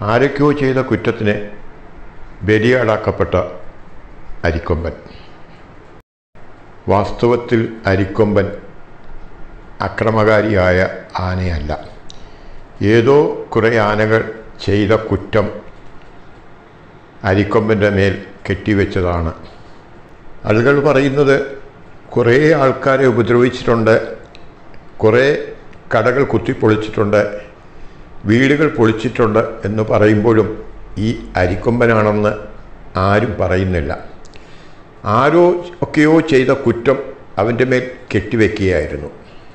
ആരൊക്കെയോ ചെയ്ത കുറ്റത്തിന് ബലിയാടാക്കപ്പെട്ട അരിക്കൊമ്പൻ വാസ്തവത്തിൽ അരിക്കൊമ്പൻ അക്രമകാരിയായ ആനയല്ല ഏതോ കുറേ ആനകൾ ചെയ്ത കുറ്റം അരിക്കൊമ്പൻ്റെ മേൽ കെട്ടിവെച്ചതാണ് ആളുകൾ പറയുന്നത് കുറേ ആൾക്കാരെ ഉപദ്രവിച്ചിട്ടുണ്ട് കുറേ കടകൾ കുത്തിപ്പൊളിച്ചിട്ടുണ്ട് വീടുകൾ പൊളിച്ചിട്ടുണ്ട് എന്ന് പറയുമ്പോഴും ഈ അരിക്കൊമ്പനാണെന്ന് ആരും പറയുന്നില്ല ആരോ ഒക്കെയോ ചെയ്ത കുറ്റം അവൻ്റെ മേൽ കെട്ടിവെക്കുകയായിരുന്നു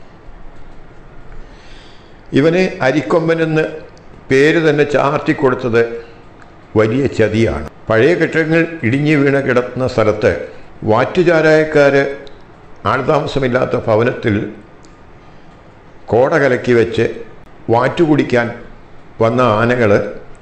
ഇവനെ അരിക്കൊമ്പനെന്ന് പേര് തന്നെ ചാർത്തിക്കൊടുത്തത് വലിയ ചതിയാണ് പഴയ കെട്ടിടങ്ങൾ ഇടിഞ്ഞു വീണ് കിടക്കുന്ന സ്ഥലത്ത് വാറ്റുചാരായക്കാർ ആൾതാമസമില്ലാത്ത ഭവനത്തിൽ കോട കലക്കി വെച്ച് വാറ്റു കുടിക്കാൻ വന്ന ആനകൾ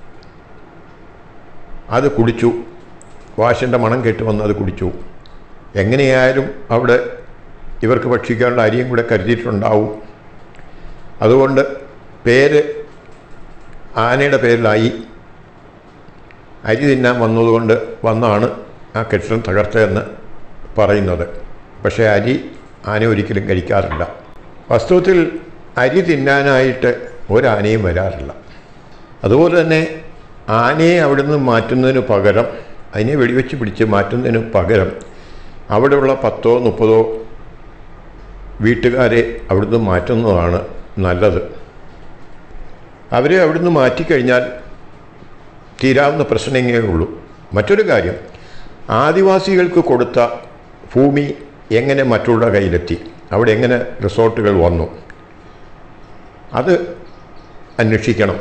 അത് കുടിച്ചു വാശൻ്റെ മണം കേട്ട് വന്ന് അത് കുടിച്ചു എങ്ങനെയായാലും അവിടെ ഇവർക്ക് ഭക്ഷിക്കാനുള്ള അരിയും കൂടെ കരുതിയിട്ടുണ്ടാവും അതുകൊണ്ട് പേര് ആനയുടെ പേരിലായി അരി തിന്നാൻ വന്നതുകൊണ്ട് വന്നാണ് ആ കെട്ടിടം തകർത്തതെന്ന് പറയുന്നത് പക്ഷേ അരി ആന ഒരിക്കലും കഴിക്കാറില്ല വാസ്തവത്തിൽ അരി തിന്നാനായിട്ട് ഒരാനയും വരാറില്ല അതുപോലെ തന്നെ ആനയെ അവിടെ നിന്ന് മാറ്റുന്നതിന് പകരം അതിനെ വെടിവെച്ച് പിടിച്ച് മാറ്റുന്നതിന് പകരം അവിടെയുള്ള പത്തോ മുപ്പതോ വീട്ടുകാരെ അവിടുന്ന് മാറ്റുന്നതാണ് നല്ലത് അവരെ അവിടുന്ന് മാറ്റിക്കഴിഞ്ഞാൽ തീരാവുന്ന പ്രശ്നങ്ങളേ ഉള്ളൂ മറ്റൊരു കാര്യം ആദിവാസികൾക്ക് കൊടുത്ത ഭൂമി എങ്ങനെ മറ്റുള്ള കയ്യിലെത്തി അവിടെ എങ്ങനെ റിസോർട്ടുകൾ വന്നു അത് അന്വേഷിക്കണം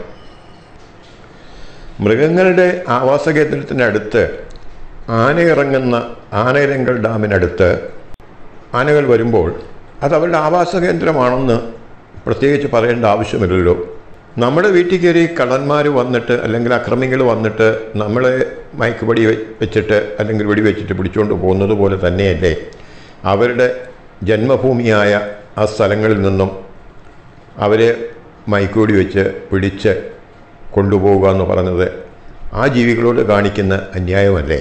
മൃഗങ്ങളുടെ ആവാസ കേന്ദ്രത്തിനടുത്ത് ആന ഇറങ്ങുന്ന ആനയിരങ്കൽ ഡാമിനടുത്ത് ആനകൾ വരുമ്പോൾ അത് അവരുടെ ആവാസ കേന്ദ്രമാണെന്ന് പ്രത്യേകിച്ച് പറയേണ്ട ആവശ്യമില്ലല്ലോ നമ്മുടെ വീട്ടിൽ കയറി കള്ളന്മാർ വന്നിട്ട് അല്ലെങ്കിൽ അക്രമികൾ വന്നിട്ട് നമ്മളെ മയക്കുപടി വെച്ചിട്ട് അല്ലെങ്കിൽ വെടി വെച്ചിട്ട് പിടിച്ചുകൊണ്ട് പോകുന്നത് പോലെ തന്നെയല്ലേ അവരുടെ ജന്മഭൂമിയായ ആ സ്ഥലങ്ങളിൽ നിന്നും അവരെ മയക്കുപടി വെച്ച് പിടിച്ച് കൊണ്ടുപോവുക എന്ന് പറഞ്ഞത് ആ ജീവികളോട് കാണിക്കുന്ന അന്യായമല്ലേ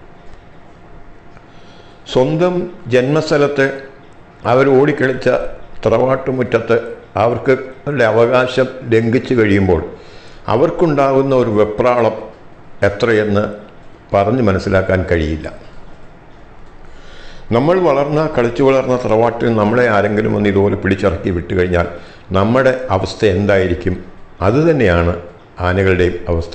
സ്വന്തം ജന്മസ്ഥലത്ത് അവർ ഓടിക്കളിച്ച തറവാട്ടുമുറ്റത്ത് അവർക്ക് അവരുടെ അവകാശം ലംഘിച്ചു കഴിയുമ്പോൾ അവർക്കുണ്ടാകുന്ന ഒരു വെപ്രാളം എത്രയെന്ന് പറഞ്ഞ് മനസ്സിലാക്കാൻ കഴിയില്ല നമ്മൾ വളർന്ന കളിച്ചു വളർന്ന തറവാട്ടിൽ നമ്മളെ ആരെങ്കിലും വന്ന് ഇതുപോലെ പിടിച്ചിറക്കി വിട്ടു കഴിഞ്ഞാൽ നമ്മുടെ അവസ്ഥ എന്തായിരിക്കും അതുതന്നെയാണ് ആനകളുടെയും അവസ്ഥ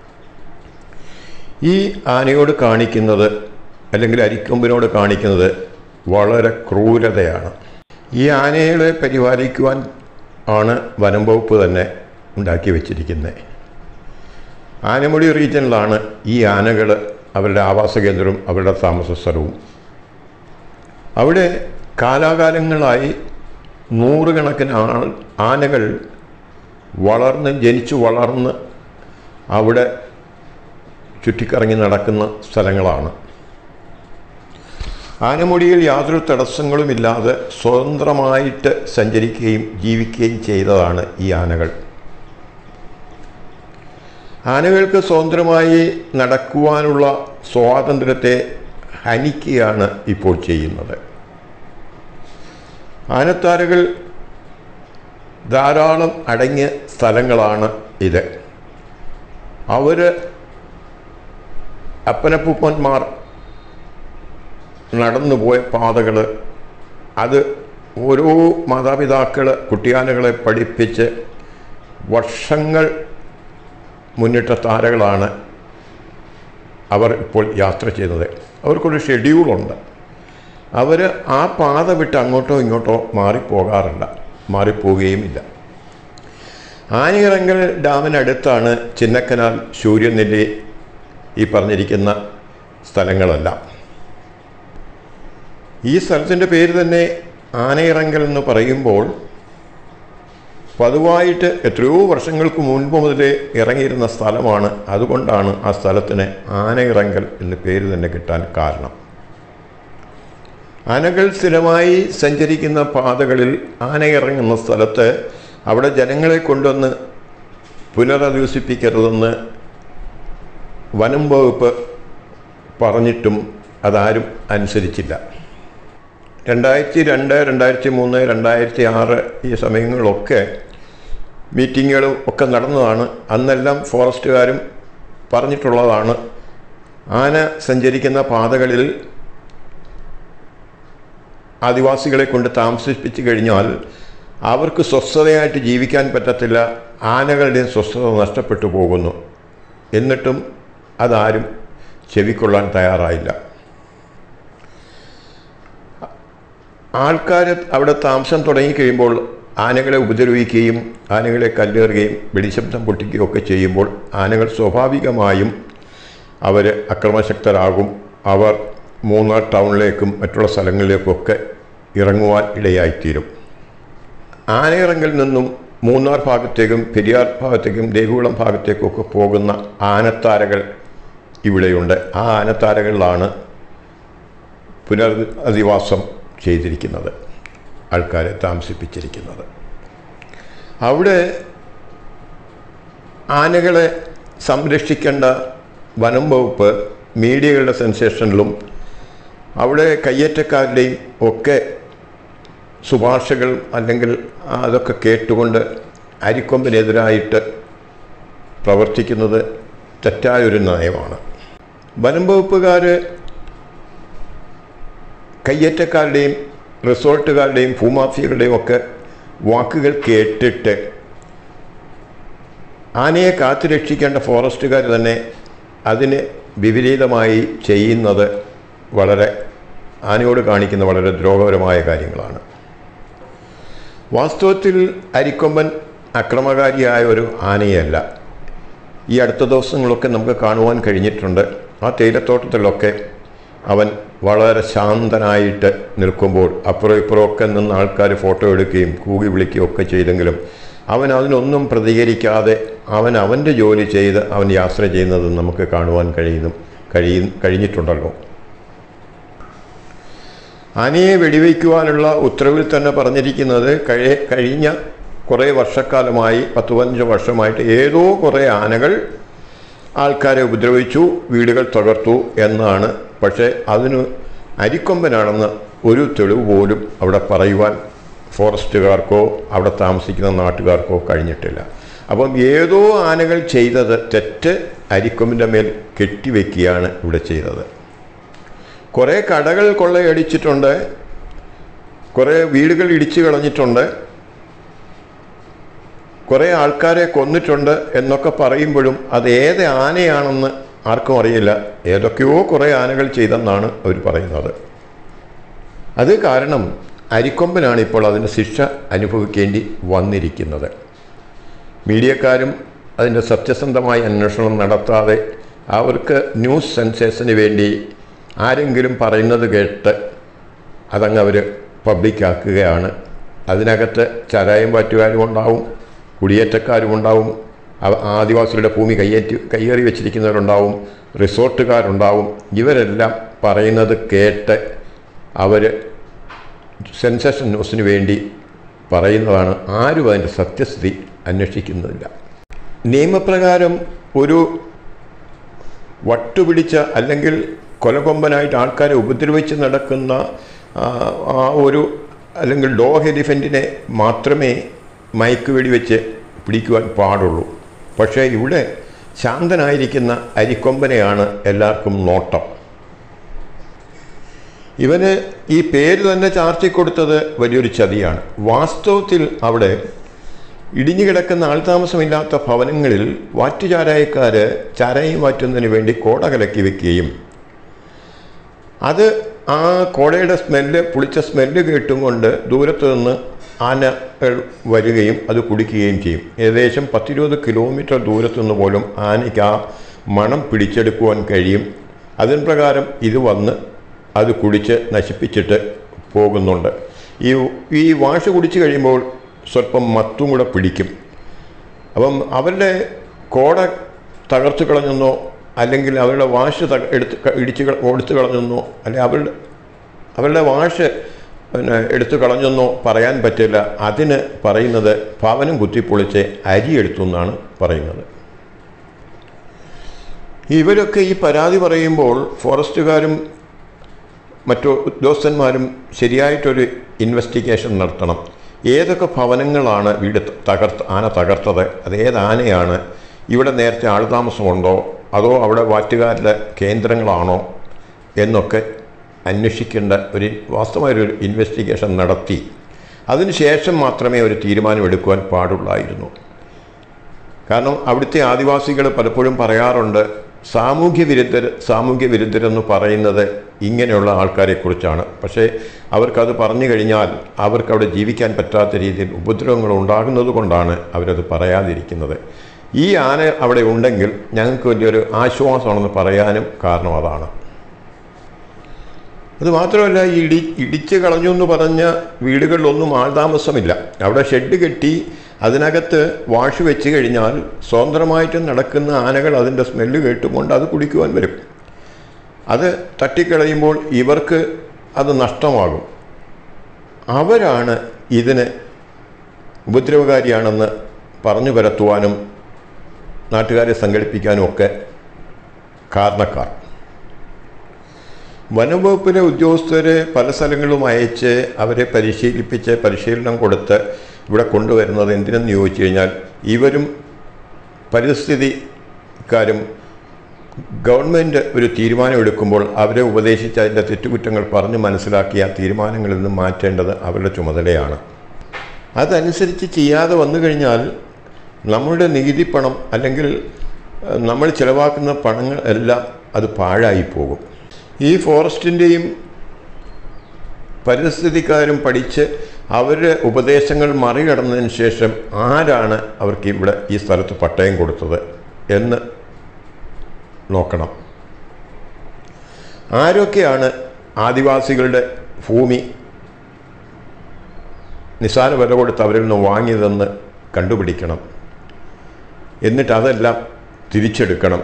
ഈ ആനയോട് കാണിക്കുന്നത് അല്ലെങ്കിൽ അരിക്കൊമ്പിനോട് കാണിക്കുന്നത് വളരെ ക്രൂരതയാണ് ഈ ആനകളെ പരിപാലിക്കുവാൻ ആണ് വനം വകുപ്പ് തന്നെ ഉണ്ടാക്കി വെച്ചിരിക്കുന്നത് ആനമുടി റീജിയനിലാണ് ഈ ആനകൾ അവരുടെ ആവാസ കേന്ദ്രവും അവരുടെ താമസ സ്ഥലവും അവിടെ കാലാകാലങ്ങളായി നൂറുകണക്കിന് ആൾ ആനകൾ വളർന്ന് ജനിച്ചു വളർന്ന് അവിടെ ചുറ്റിക്കറങ്ങി നടക്കുന്ന സ്ഥലങ്ങളാണ് ആനമുടിയിൽ യാതൊരു തടസ്സങ്ങളുമില്ലാതെ സ്വതന്ത്രമായിട്ട് സഞ്ചരിക്കുകയും ജീവിക്കുകയും ചെയ്തതാണ് ഈ ആനകൾ ആനകൾക്ക് സ്വതന്ത്രമായി നടക്കുവാനുള്ള സ്വാതന്ത്ര്യത്തെ ഹനിക്കുകയാണ് ഇപ്പോൾ ചെയ്യുന്നത് ആനത്താരകൾ ധാരാളം അടങ്ങിയ സ്ഥലങ്ങളാണ് ഇത് അവർ അപ്പനപ്പൂപ്പന്മാർ നടന്നുപോയ പാതകൾ അത് ഓരോ മാതാപിതാക്കൾ കുട്ടിയാനകളെ പഠിപ്പിച്ച് വർഷങ്ങൾ മുന്നിട്ട താരകളാണ് അവർ ഇപ്പോൾ യാത്ര ചെയ്യുന്നത് അവർക്കൊരു ഷെഡ്യൂളുണ്ട് അവർ ആ പാത വിട്ട് അങ്ങോട്ടോ ഇങ്ങോട്ടോ മാറിപ്പോകാറില്ല മാറിപ്പോവുകയുമില്ല ആനയിറങ്കൽ ഡാമിനടുത്താണ് ചിന്നക്കനാൽ സൂര്യനെല്ലി ഈ പറഞ്ഞിരിക്കുന്ന സ്ഥലങ്ങളെല്ലാം ഈ സ്ഥലത്തിൻ്റെ പേര് തന്നെ ആനയിറങ്കൽ എന്ന് പറയുമ്പോൾ പതിവായിട്ട് എത്രയോ വർഷങ്ങൾക്ക് മുൻപ് മുതലേ ഇറങ്ങിയിരുന്ന സ്ഥലമാണ് അതുകൊണ്ടാണ് ആ സ്ഥലത്തിന് ആനയിറങ്കൽ എന്ന് പേര് തന്നെ കിട്ടാൻ കാരണം ആനകൾ സ്ഥിരമായി സഞ്ചരിക്കുന്ന പാതകളിൽ ആന ഇറങ്ങുന്ന സ്ഥലത്ത് അവിടെ ജനങ്ങളെ കൊണ്ടുവന്ന് പുനരധിവസിപ്പിക്കരുതെന്ന് വനം വകുപ്പ് പറഞ്ഞിട്ടും അതാരും അനുസരിച്ചില്ല രണ്ടായിരത്തി രണ്ട് രണ്ടായിരത്തി മൂന്ന് രണ്ടായിരത്തി ആറ് ഈ സമയങ്ങളിലൊക്കെ മീറ്റിങ്ങുകളും ഒക്കെ നടന്നതാണ് അന്നെല്ലാം ഫോറസ്റ്റുകാരും പറഞ്ഞിട്ടുള്ളതാണ് ആന സഞ്ചരിക്കുന്ന പാതകളിൽ ആദിവാസികളെ കൊണ്ട് താമസിപ്പിച്ചു കഴിഞ്ഞാൽ അവർക്ക് സ്വസ്ഥതയായിട്ട് ജീവിക്കാൻ പറ്റത്തില്ല ആനകളുടെ സ്വസ്ഥത നഷ്ടപ്പെട്ടു പോകുന്നു എന്നിട്ടും അതാരും ചെവിക്കൊള്ളാൻ തയ്യാറായില്ല ആൾക്കാർ അവിടെ താമസം തുടങ്ങിക്കഴിയുമ്പോൾ ആനകളെ ഉപദ്രവിക്കുകയും ആനകളെ കല്ലേറുകയും വെടിശബ്ദം പൊട്ടിക്കുകയും ഒക്കെ ചെയ്യുമ്പോൾ ആനകൾ സ്വാഭാവികമായും അവർ അക്രമശക്തരാകും അവർ മൂന്നാർ ടൗണിലേക്കും മറ്റുള്ള സ്ഥലങ്ങളിലേക്കൊക്കെ ഇറങ്ങുവാൻ ഇടയായിത്തീരും ആനയിറങ്ങിൽ നിന്നും മൂന്നാർ ഭാഗത്തേക്കും പെരിയാർ ഭാഗത്തേക്കും ദേവികുളം ഭാഗത്തേക്കൊക്കെ പോകുന്ന ആനത്താരകൾ ഇവിടെയുണ്ട് ആ ആനത്താരകളിലാണ് പുനരധിവാസം ചെയ്തിരിക്കുന്നത് ആൾക്കാരെ താമസിപ്പിച്ചിരിക്കുന്നത് അവിടെ ആനകളെ സംരക്ഷിക്കേണ്ട വനം വകുപ്പ് മീഡിയകളുടെ സെൻസേഷനിലും അവിടെ കയ്യേറ്റക്കാരുടെയും ഒക്കെ ശുപാർശകൾ അല്ലെങ്കിൽ അതൊക്കെ കേട്ടുകൊണ്ട് അരിക്കൊമ്പിനെതിരായിട്ട് പ്രവർത്തിക്കുന്നത് തെറ്റായൊരു നയമാണ് വനം വകുപ്പുകാർ കയ്യേറ്റക്കാരുടെയും റിസോർട്ടുകാരുടെയും ഭൂമാഫിയകളുടെയും ഒക്കെ വാക്കുകൾ കേട്ടിട്ട് ആനയെ കാത്തു രക്ഷിക്കേണ്ട ഫോറസ്റ്റുകാർ തന്നെ അതിന് വിപരീതമായി ചെയ്യുന്നത് വളരെ ആനയോട് കാണിക്കുന്ന വളരെ ദ്രോഹപരമായ കാര്യങ്ങളാണ് വാസ്തവത്തിൽ അരിക്കൊമ്പൻ അക്രമകാരിയായ ഒരു ആനയല്ല ഈ അടുത്ത ദിവസങ്ങളൊക്കെ നമുക്ക് കാണുവാൻ കഴിഞ്ഞിട്ടുണ്ട് ആ തേയിലത്തോട്ടത്തിലൊക്കെ അവൻ വളരെ ശാന്തനായിട്ട് നിൽക്കുമ്പോൾ അപ്പുറം ഇപ്പുറമൊക്കെ നിന്ന് ആൾക്കാർ ഫോട്ടോ എടുക്കുകയും കൂകി വിളിക്കുകയും ഒക്കെ ചെയ്തെങ്കിലും അവൻ അതിനൊന്നും പ്രതികരിക്കാതെ അവൻ അവൻ്റെ ജോലി ചെയ്ത് അവൻ യാത്ര ചെയ്യുന്നത് നമുക്ക് കാണുവാൻ കഴിയുന്നു കഴിയും കഴിഞ്ഞിട്ടുണ്ടല്ലോ ആനയെ വെടിവെക്കുവാനുള്ള ഉത്തരവിൽ തന്നെ പറഞ്ഞിരിക്കുന്നത് കഴി കഴിഞ്ഞ കുറേ വർഷക്കാലമായി പത്ത് പതിനഞ്ച് വർഷമായിട്ട് ഏതോ കുറേ ആനകൾ ആൾക്കാരെ ഉപദ്രവിച്ചു വീടുകൾ തകർത്തു എന്നാണ് പക്ഷേ അതിന് അരിക്കൊമ്പനാണെന്ന് ഒരു തെളിവ് പോലും അവിടെ പറയുവാൻ ഫോറസ്റ്റുകാർക്കോ അവിടെ താമസിക്കുന്ന നാട്ടുകാർക്കോ കഴിഞ്ഞിട്ടില്ല അപ്പം ഏതോ ആനകൾ ചെയ്തത് തെറ്റ് അരിക്കൊമ്പിൻ്റെ മേൽ കെട്ടിവെക്കുകയാണ് ഇവിടെ ചെയ്തത് കുറേ കടകൾ കൊള്ളയടിച്ചിട്ടുണ്ട് കുറേ വീടുകൾ ഇടിച്ചു കളഞ്ഞിട്ടുണ്ട് കുറേ ആൾക്കാരെ കൊന്നിട്ടുണ്ട് എന്നൊക്കെ പറയുമ്പോഴും അത് ഏത് ആനയാണെന്ന് ആർക്കും അറിയില്ല ഏതൊക്കെയോ കുറേ ആനകൾ ചെയ്തെന്നാണ് അവർ പറയുന്നത് അത് കാരണം അരിക്കൊമ്പനാണ് ഇപ്പോൾ അതിന് ശിക്ഷ അനുഭവിക്കേണ്ടി വന്നിരിക്കുന്നത് മീഡിയക്കാരും അതിൻ്റെ സത്യസന്ധമായ അന്വേഷണം നടത്താതെ അവർക്ക് ന്യൂസ് സെൻസേഷന് വേണ്ടി ആരെങ്കിലും പറയുന്നത് കേട്ട് അതങ്ങ് അവർ പബ്ലിക്കാക്കുകയാണ് അതിനകത്ത് ചരായം പാറ്റുകാരും ഉണ്ടാവും കുടിയേറ്റക്കാരും ഉണ്ടാവും അവ- ആദിവാസികളുടെ ഭൂമി കയ്യേറ്റി കയ്യേറി വെച്ചിരിക്കുന്നവരുണ്ടാവും റിസോർട്ടുകാരുണ്ടാവും ഇവരെല്ലാം പറയുന്നത് കേട്ട് അവർ സെൻസേഷൻ ന്യൂസിന് വേണ്ടി പറയുന്നതാണ് ആരും അതിൻ്റെ സത്യസ്ഥിതി അന്വേഷിക്കുന്നില്ല നിയമപ്രകാരം ഒരു വട്ടുപിടിച്ച അല്ലെങ്കിൽ കൊലകൊമ്പനായിട്ട് ആൾക്കാരെ ഉപദ്രവിച്ച് നടക്കുന്ന ആ, ആ ഒരു അല്ലെങ്കിൽ ഡോഗ് എലിഫൻറ്റിനെ മാത്രമേ മയക്ക് വെടിവെച്ച് പിടിക്കുവാൻ പാടുള്ളൂ പക്ഷേ ഇവിടെ ശാന്തനായിരിക്കുന്ന അരിക്കൊമ്പനെയാണ് എല്ലാവർക്കും നോട്ടം ഇവന് ഈ പേര് തന്നെ ചാർത്തിക്കൊടുത്തത് വലിയൊരു ചതിയാണ് വാസ്തവത്തിൽ അവിടെ ഇടിഞ്ഞു കിടക്കുന്ന ആൾതാമസമില്ലാത്ത ഭവനങ്ങളിൽ വാറ്റുചാരായക്കാർ ചാരായം വാറ്റുന്നതിന് വേണ്ടി കോട കലക്കി വെക്കുകയും അത് ആ കോടയുടെ സ്മെല്ല് പുളിച്ച സ്മെല്ല് കേട്ടും കൊണ്ട് ദൂരത്ത് നിന്ന് ആനകൾ വരികയും അത് കുടിക്കുകയും ചെയ്യും ഏകദേശം പത്തിരുപത് കിലോമീറ്റർ ദൂരത്തു നിന്ന് പോലും ആനയ്ക്ക് ആ മണം പിടിച്ചെടുക്കുവാൻ കഴിയും അതിന് പ്രകാരം ഇത് വന്ന് അത് കുടിച്ച് നശിപ്പിച്ചിട്ട് പോകുന്നുണ്ട് ഈ ഈ വാഷ് കുടിച്ചു കഴിയുമ്പോൾ സ്വല്പം മത്തും കൂടെ പിടിക്കും അപ്പം അവരുടെ കോട തകർത്ത് കളഞ്ഞെന്നോ അല്ലെങ്കിൽ അവരുടെ വാഷ് തക എടുത്ത് ക- ഇടിച്ച് കള- ഓടിച്ച് കളഞ്ഞെന്നോ അല്ലെങ്കിൽ അവരുടെ അവരുടെ വാഷ് പിന്നെ എടുത്തു കളഞ്ഞെന്നോ പറയാൻ പറ്റില്ല അതിന് പറയുന്നത് ഭവനം കുത്തിപ്പൊളിച്ച് അരി എടുത്തു എന്നാണ് പറയുന്നത് ഇവരൊക്കെ ഈ പരാതി പറയുമ്പോൾ ഫോറസ്റ്റുകാരും മറ്റു ഉദ്യോഗസ്ഥന്മാരും ശരിയായിട്ടൊരു ഇൻവെസ്റ്റിഗേഷൻ നടത്തണം ഏതൊക്കെ ഭവനങ്ങളാണ് വീട് തകർത്ത് ആന തകർത്തത് അത് ഏത് ആനയാണ് ഇവിടെ നേരത്തെ ആൾതാമസമുണ്ടോ അതോ അവിടെ വാറ്റുകാരുടെ കേന്ദ്രങ്ങളാണോ എന്നൊക്കെ അന്വേഷിക്കേണ്ട ഒരു വാസ്തവമായൊരു ഇൻവെസ്റ്റിഗേഷൻ നടത്തി അതിനുശേഷം മാത്രമേ ഒരു തീരുമാനമെടുക്കുവാൻ പാടുള്ളായിരുന്നു കാരണം അവിടുത്തെ ആദിവാസികൾ പലപ്പോഴും പറയാറുണ്ട് സാമൂഹ്യ വിരുദ്ധർ സാമൂഹ്യ വിരുദ്ധരെന്ന് പറയുന്നത് ഇങ്ങനെയുള്ള ആൾക്കാരെക്കുറിച്ചാണ് പക്ഷേ അവർക്കത് പറഞ്ഞു കഴിഞ്ഞാൽ അവർക്ക് അവിടെ ജീവിക്കാൻ പറ്റാത്ത രീതിയിൽ ഉപദ്രവങ്ങൾ ഉണ്ടാകുന്നത് കൊണ്ടാണ് അവരത് പറയാതിരിക്കുന്നത് ഈ ആന അവിടെ ഉണ്ടെങ്കിൽ ഞങ്ങൾക്ക് വലിയൊരു ആശ്വാസമാണെന്ന് പറയാനും കാരണം അതാണ് അത് മാത്രമല്ല ഈ ഇടി ഇടിച്ച് കളഞ്ഞു എന്ന് പറഞ്ഞ വീടുകളിലൊന്നും ആൾതാമസമില്ല അവിടെ ഷെഡ് കെട്ടി അതിനകത്ത് വാഷ് വെച്ച് കഴിഞ്ഞാൽ സ്വതന്ത്രമായിട്ട് നടക്കുന്ന ആനകൾ അതിൻ്റെ സ്മെല്ല് കേട്ടുകൊണ്ട് അത് കുടിക്കുവാൻ വരും അത് തട്ടിക്കളയുമ്പോൾ ഇവർക്ക് അത് നഷ്ടമാകും അവരാണ് ഇതിന് ഉപദ്രവകാരിയാണെന്ന് പറഞ്ഞു പരത്തുവാനും നാട്ടുകാരെ സംഘടിപ്പിക്കാനും ഒക്കെ കാരണക്കാർ വനംവകുപ്പിലെ ഉദ്യോഗസ്ഥരെ പല സ്ഥലങ്ങളിലും അയച്ച് അവരെ പരിശീലിപ്പിച്ച് പരിശീലനം കൊടുത്ത് ഇവിടെ കൊണ്ടുവരുന്നത് എന്തിനെന്ന് ചോദിച്ചു കഴിഞ്ഞാൽ ഇവരും പരിസ്ഥിതിക്കാരും ഗവൺമെൻറ് ഒരു തീരുമാനമെടുക്കുമ്പോൾ അവരെ ഉപദേശിച്ച് അതിൻ്റെ തെറ്റുകുറ്റങ്ങൾ പറഞ്ഞ് മനസ്സിലാക്കി ആ തീരുമാനങ്ങളിൽ നിന്ന് മാറ്റേണ്ടത് അവരുടെ ചുമതലയാണ് അതനുസരിച്ച് ചെയ്യാതെ വന്നു കഴിഞ്ഞാൽ നമ്മളുടെ നികുതി പണം അല്ലെങ്കിൽ ഏഹ്, നമ്മൾ ചിലവാക്കുന്ന പണങ്ങൾ എല്ലാം അത് പാഴായി പോകും ഈ ഫോറസ്റ്റിൻ്റെയും പരിസ്ഥിതിക്കാരും പഠിച്ച് അവരുടെ ഉപദേശങ്ങൾ മറികടന്നതിന് ശേഷം ആരാണ് അവർക്ക് ഇവിടെ ഈ സ്ഥലത്ത് പട്ടയം കൊടുത്തത് എന്ന് നോക്കണം ആരൊക്കെയാണ് ആദിവാസികളുടെ ഭൂമി നിസാര വില കൊടുത്ത് അവരിൽ നിന്ന് വാങ്ങിയതെന്ന് കണ്ടുപിടിക്കണം എന്നിട്ട് അതെല്ലാം തിരിച്ചെടുക്കണം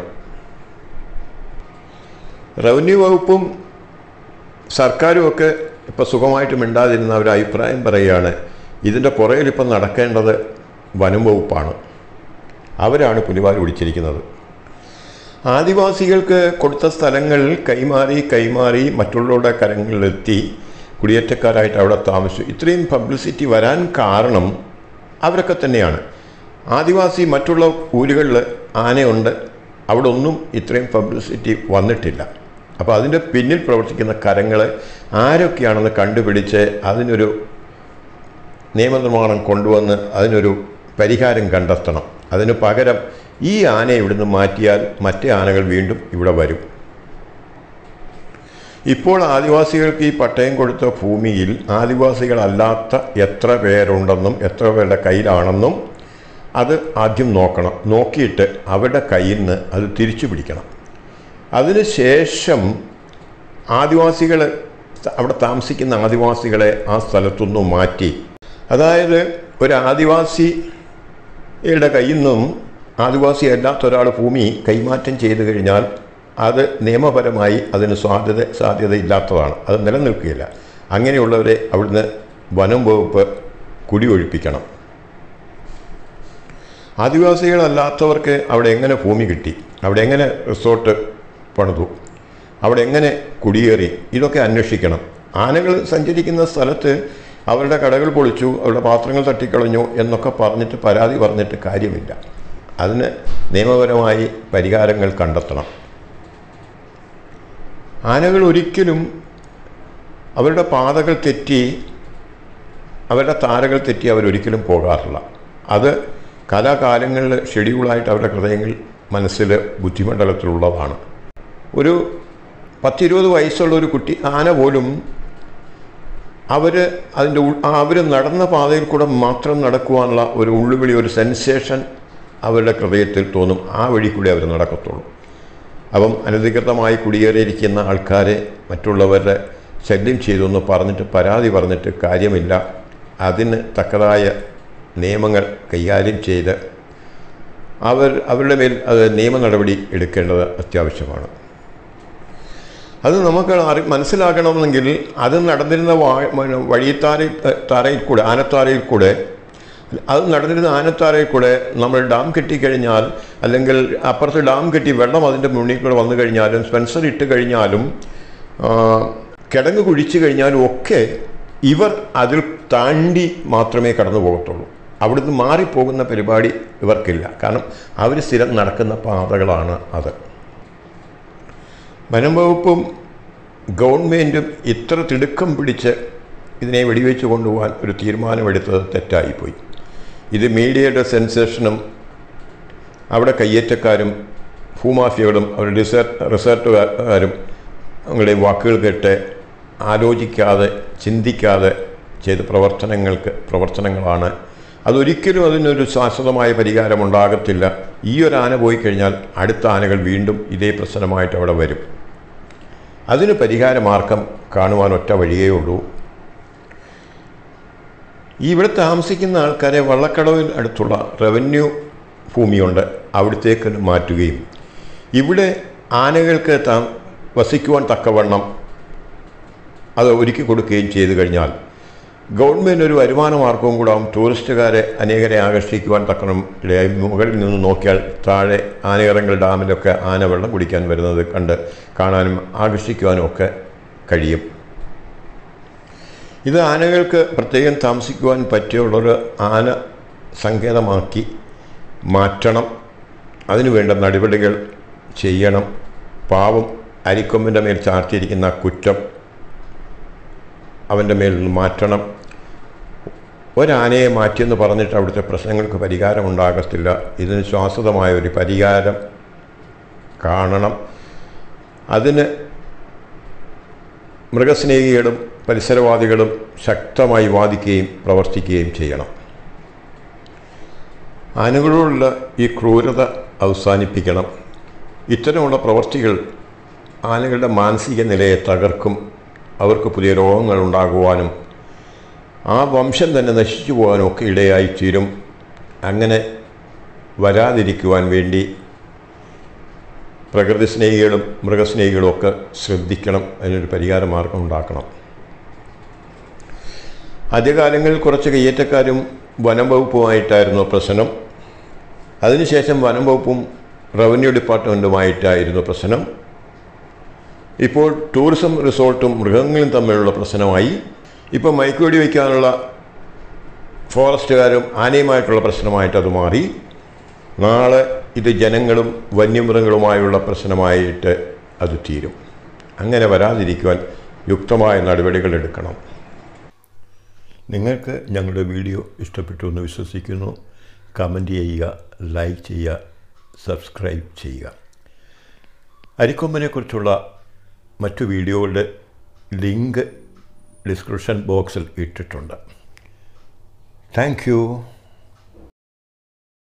റവന്യൂ വകുപ്പും സർക്കാരും ഒക്കെ ഇപ്പോൾ സുഖമായിട്ട് മിണ്ടാതിരുന്ന ഒരു അഭിപ്രായം പറയുകയാണ് ഇതിൻ്റെ പുറകിൽ ഇപ്പം നടക്കേണ്ടത് വനം വകുപ്പാണ് അവരാണ് പുലിവാൽ പിടിച്ചിരിക്കുന്നത് ആദിവാസികൾക്ക് കൊടുത്ത സ്ഥലങ്ങൾ കൈമാറി കൈമാറി മറ്റുള്ളവരുടെ കരങ്ങളിലെത്തി കുടിയേറ്റക്കാരായിട്ട് അവിടെ താമസിച്ചു ഇത്രയും പബ്ലിസിറ്റി വരാൻ കാരണം അവരൊക്കെ തന്നെയാണ് ആദിവാസി മറ്റുള്ള ഊരുകളിൽ ആനയുണ്ട് അവിടെ ഒന്നും ഇത്രയും പബ്ലിസിറ്റി വന്നിട്ടില്ല അപ്പോൾ അതിൻ്റെ പിന്നിൽ പ്രവർത്തിക്കുന്ന കരങ്ങൾ ആരൊക്കെയാണെന്ന് കണ്ടുപിടിച്ച് അതിനൊരു നിയമനിർമ്മാണം കൊണ്ടുവന്ന് അതിനൊരു പരിഹാരം കണ്ടെത്തണം അതിന് പകരം ഈ ആനയെ ഇവിടുന്ന് മാറ്റിയാൽ മറ്റേ ആനകൾ വീണ്ടും ഇവിടെ വരും ഇപ്പോൾ ആദിവാസികൾക്ക് ഈ പട്ടയം കൊടുത്ത ഭൂമിയിൽ ആദിവാസികളല്ലാത്ത എത്ര പേരുണ്ടെന്നും എത്ര പേരുടെ കയ്യിലാണെന്നും അത് ആദ്യം നോക്കണം നോക്കിയിട്ട് അവരുടെ കയ്യിൽ നിന്ന് അത് തിരിച്ചു പിടിക്കണം അതിനുശേഷം ആദിവാസികൾ അവിടെ താമസിക്കുന്ന ആദിവാസികളെ ആ സ്ഥലത്തുനിന്ന് മാറ്റി അതായത് ഒരു ആദിവാസിയുടെ കയ്യിൽ നിന്നും ആദിവാസി അല്ലാത്ത ഒരാൾ ഭൂമി കൈമാറ്റം ചെയ്തു കഴിഞ്ഞാൽ അത് നിയമപരമായി അതിന് സാധ്യത സാധ്യതയില്ലാത്തതാണ് അത് നിലനിൽക്കുകയില്ല അങ്ങനെയുള്ളവരെ അവിടുന്ന് വനം വകുപ്പ് കുടിയൊഴിപ്പിക്കണം ആദിവാസികളല്ലാത്തവർക്ക് അവിടെ എങ്ങനെ ഭൂമി കിട്ടി അവിടെ എങ്ങനെ റിസോർട്ട് പണിതു അവിടെ എങ്ങനെ കുടിയേറി ഇതൊക്കെ അന്വേഷിക്കണം ആനകൾ സഞ്ചരിക്കുന്ന സ്ഥലത്ത് അവരുടെ കടകൾ പൊളിച്ചു അവരുടെ പാത്രങ്ങൾ തട്ടിക്കളഞ്ഞു എന്നൊക്കെ പറഞ്ഞിട്ട് പരാതി പറഞ്ഞിട്ട് കാര്യമില്ല അതിന് നിയമപരമായി പരിഹാരങ്ങൾ കണ്ടെത്തണം ആനകൾ ഒരിക്കലും അവരുടെ പാതകൾ തെറ്റി അവരുടെ താരകൾ തെറ്റി അവരൊരിക്കലും പോകാറില്ല അത് കലാകാലങ്ങളിൽ ഷെഡ്യൂളായിട്ട് അവരുടെ ഹൃദയങ്ങൾ മനസ്സിൽ ബുദ്ധിമണ്ഡലത്തിലുള്ളതാണ് ഒരു പത്തിരുപത് വയസ്സുള്ള ഒരു കുട്ടി ആന പോലും അവർ അതിൻ്റെ അവർ നടന്ന പാതയിൽ കൂടെ മാത്രം നടക്കുവാനുള്ള ഒരു ഉള്ളുവിളി ഒരു സെൻസേഷൻ അവരുടെ ഹൃദയത്തിൽ തോന്നും ആ വഴി കൂടി അവർ നടക്കത്തുള്ളൂ അപ്പം അനധികൃതമായി കുടിയേറിയിരിക്കുന്ന ആൾക്കാരെ മറ്റുള്ളവരുടെ ശല്യം ചെയ്തു പറഞ്ഞിട്ട് പരാതി പറഞ്ഞിട്ട് കാര്യമില്ല അതിന് തക്കതായ നിയമങ്ങൾ കൈകാര്യം ചെയ്ത് അവർ അവരുടെ മേൽ അത് നിയമ നടപടി എടുക്കേണ്ടത് അത്യാവശ്യമാണ് അത് നമുക്ക് അറി മനസ്സിലാക്കണമെങ്കിൽ അത് നടന്നിരുന്ന വാ- മ- വഴിത്താര താരയിൽ കൂടെ ആനത്താരയിൽ കൂടെ അത് നടന്നിരുന്ന ആനത്താരയിൽ കൂടെ നമ്മൾ ഡാം കെട്ടിക്കഴിഞ്ഞാൽ അല്ലെങ്കിൽ അപ്പുറത്ത് ഡാം കെട്ടി വെള്ളം അതിൻ്റെ മുന്നിൽ കൂടെ വന്നു കഴിഞ്ഞാലും സ്പെൻസർ ഇട്ട് കഴിഞ്ഞാലും ആ, കിടങ്ങ് കുഴിച്ചു കഴിഞ്ഞാലും ഒക്കെ ഇവർ അതിൽ താണ്ടി മാത്രമേ കടന്നു പോകത്തുള്ളൂ അവിടുന്ന് മാറിപ്പോകുന്ന പരിപാടി ഇവർക്കില്ല കാരണം അവർ സ്ഥിരം നടക്കുന്ന പാതകളാണ് അത് വനം വകുപ്പും ഗവൺമെൻറ്റും ഇത്ര തിടുക്കം പിടിച്ച് ഇതിനെ വെടിവെച്ച് കൊണ്ടുപോകാൻ ഒരു തീരുമാനമെടുത്തത് തെറ്റായിപ്പോയി ഇത് മീഡിയയുടെ സെൻസേഷനും അവിടെ കയ്യേറ്റക്കാരും ഭൂമാഫിയകളും അവരുടെ റിസർട്ട് റിസർട്ടുകാരും അവങ്ങളുടെ വാക്കുകൾ കേട്ട് ആലോചിക്കാതെ ചിന്തിക്കാതെ ചെയ്ത പ്രവർത്തനങ്ങൾക്ക് പ്രവർത്തനങ്ങളാണ് അതൊരിക്കലും അതിനൊരു ശാശ്വതമായ പരിഹാരം ഉണ്ടാകത്തില്ല ഈ ഒരു ആന പോയി കഴിഞ്ഞാൽ അടുത്ത ആനകൾ വീണ്ടും ഇതേ പ്രശ്നമായിട്ട് അവിടെ വരും അതിന് പരിഹാരമാർഗം കാണുവാൻ ഒറ്റ വഴിയേ ഉള്ളൂ ഈ ഇവിടെ താമസിക്കുന്ന ആൾക്കാരെ വള്ളക്കടവിൽ അടുത്തുള്ള റവന്യൂ ഭൂമിയുണ്ട് അവിടത്തേക്ക് മാറ്റുകയും ഇവിടെ ആനകൾക്ക് താ വസിക്കുവാൻ തക്കവണ്ണം അത് ഒരുക്കി കൊടുക്കുകയും ചെയ്തു കഴിഞ്ഞാൽ ഗവൺമെൻറ് ഒരു വരുമാന മാർഗവും കൂടാവും ടൂറിസ്റ്റുകാരെ അനേകരെ ആകർഷിക്കുവാൻ തക്കണം ഇടയായി മുകളിൽ നിന്ന് നോക്കിയാൽ താഴെ ആനയിറങ്ങൽ ഡാമിലൊക്കെ ആന വെള്ളം കുടിക്കാൻ വരുന്നത് കണ്ട് കാണാനും ആകർഷിക്കുവാനും ഒക്കെ കഴിയും ഇത് ആനകൾക്ക് പ്രത്യേകം താമസിക്കുവാൻ പറ്റിയുള്ളൊരു ആന സങ്കേതമാക്കി മാറ്റണം അതിനു വേണ്ട നടപടികൾ ചെയ്യണം പാവം അരിക്കൊമ്പിൻ്റെ മേൽ ചാർത്തിയിരിക്കുന്ന കുറ്റം അവൻ്റെ മേൽ നിന്ന് മാറ്റണം ഒരാനയെ മാറ്റിയെന്ന് പറഞ്ഞിട്ട് അവിടുത്തെ പ്രശ്നങ്ങൾക്ക് പരിഹാരം ഉണ്ടാകത്തില്ല ഇതിന് ശാശ്വതമായ ഒരു പരിഹാരം കാണണം അതിന് മൃഗസ്നേഹികളും പരിസരവാദികളും ശക്തമായി വാദിക്കുകയും പ്രവർത്തിക്കുകയും ചെയ്യണം ആനകളോടുള്ള ഈ ക്രൂരത അവസാനിപ്പിക്കണം ഇത്തരമുള്ള പ്രവർത്തികൾ ആനകളുടെ മാനസിക നിലയെ തകർക്കും അവർക്ക് പുതിയ രോഗങ്ങൾ ഉണ്ടാകുവാനും ആ വംശം തന്നെ നശിച്ചു പോകാനും ഒക്കെ ഇടയായിത്തീരും അങ്ങനെ വരാതിരിക്കുവാൻ വേണ്ടി പ്രകൃതി സ്നേഹികളും മൃഗസ്നേഹികളും ഒക്കെ ശ്രദ്ധിക്കണം അതിനൊരു പരിഹാര മാർഗം ഉണ്ടാക്കണം ആദ്യകാലങ്ങളിൽ കുറച്ച് കയ്യേറ്റക്കാരും വനം വകുപ്പുമായിട്ടായിരുന്നു പ്രശ്നം അതിനുശേഷം വനം വകുപ്പും റവന്യൂ ഡിപ്പാർട്ട്മെൻറ്റുമായിട്ടായിരുന്നു പ്രശ്നം ഇപ്പോൾ ടൂറിസം റിസോർട്ടും മൃഗങ്ങളും തമ്മിലുള്ള പ്രശ്നമായി ഇപ്പോൾ മയക്കുവെടി വയ്ക്കാനുള്ള ഫോറസ്റ്റുകാരും ആനയുമായിട്ടുള്ള പ്രശ്നമായിട്ട് അത് മാറി നാളെ ഇത് ജനങ്ങളും വന്യമൃഗങ്ങളുമായുള്ള പ്രശ്നമായിട്ട് അത് തീരും അങ്ങനെ വരാതിരിക്കുവാൻ യുക്തമായ നടപടികൾ എടുക്കണം നിങ്ങൾക്ക് ഞങ്ങളുടെ വീഡിയോ ഇഷ്ടപ്പെട്ടു എന്ന് വിശ്വസിക്കുന്നു കമൻറ്റ് ചെയ്യുക ലൈക്ക് ചെയ്യുക സബ്സ്ക്രൈബ് ചെയ്യുക അരിക്കൊമ്പനെക്കുറിച്ചുള്ള മറ്റു വീഡിയോകളുടെ ലിങ്ക് ഡിസ്ക്രിപ്ഷൻ ബോക്സിൽ ഇട്ടിട്ടുണ്ട് താങ്ക് യു